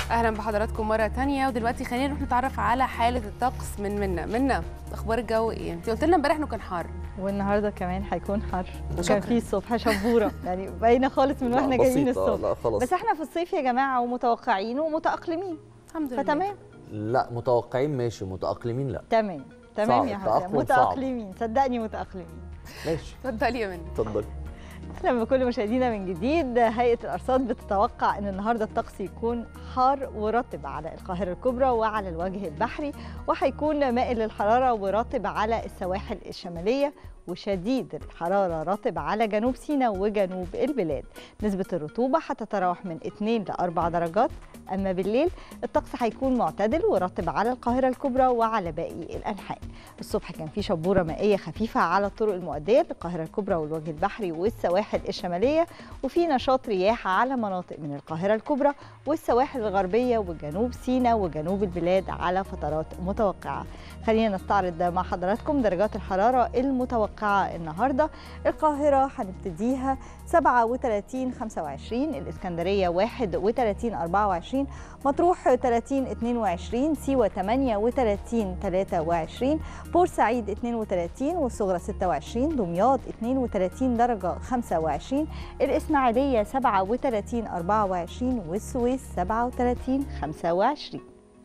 اهلا بحضراتكم مره تانية ودلوقتي خلينا نروح نتعرف على حاله الطقس من منا منا اخبار الجو ايه انت قلت لنا امبارح انه كان حر والنهارده كمان هيكون حر شكراً. وكان في الصبح شبوره يعني باينه خالص من واحنا لا، جايين بسيطة، الصبح لا خلاص بس احنا في الصيف يا جماعه ومتوقعين ومتاقلمين الحمد لله فتمام لا متوقعين ماشي متأقلمين لا تمام تمام صعب، يا التأقلم حسام صعب. متاقلمين صدقني متاقلمين ماشي اتفضلي يا منى اتفضل اهلا بكل مشاهدينا من جديد هيئه الارصاد بتتوقع ان النهارده الطقس يكون حار ورطب على القاهره الكبرى وعلى الوجه البحري وهيكون مائل للحراره ورطب على السواحل الشماليه وشديد الحراره رطب على جنوب سيناء وجنوب البلاد نسبه الرطوبه هتتراوح من 2 ل 4 درجات اما بالليل الطقس هيكون معتدل ورطب على القاهره الكبرى وعلى باقي الانحاء الصبح كان في شبوره مائيه خفيفه على الطرق المؤديه للقاهره الكبرى والوجه البحري والسواحل الشماليه وفي نشاط رياح على مناطق من القاهره الكبرى والسواحل الغربيه وجنوب سيناء وجنوب البلاد على فترات متوقعه خلينا نستعرض مع حضراتكم درجات الحراره المتوقعه النهارده القاهره هنبتديها 37 25 الاسكندريه 31 24 مطروح 30 22 سيوه 38 23 بورسعيد 32 والصغرى 26 دمياط 32 درجة 25 الإسماعيلية 37 24 والسويس 37 25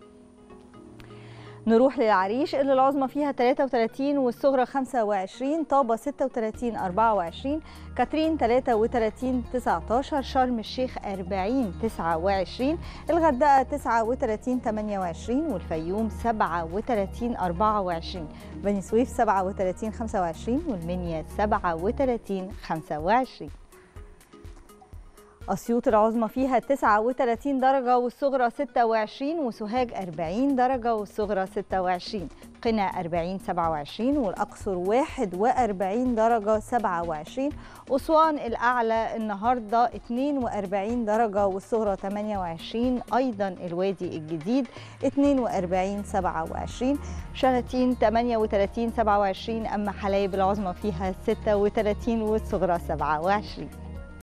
نروح للعريش اللي العظمى فيها 33 والصغرى 25 طابة 36 24 كاترين 33 19 شرم الشيخ 40 29 الغردقة 39 28 والفيوم 37 24 بني سويف 37 25 والمنيا 37 25 أسيوط العظمى فيها 39 درجة والصغرى 26 وسوهاج 40 درجة والصغرى 26 قنا 40 27 والأقصر 41 درجة 27 أسوان الأعلى النهاردة 42 درجة والصغرى 28 أيضا الوادي الجديد 42 27 شلاتين 38 27 أما حلايب العظمى فيها 36 والصغرى 27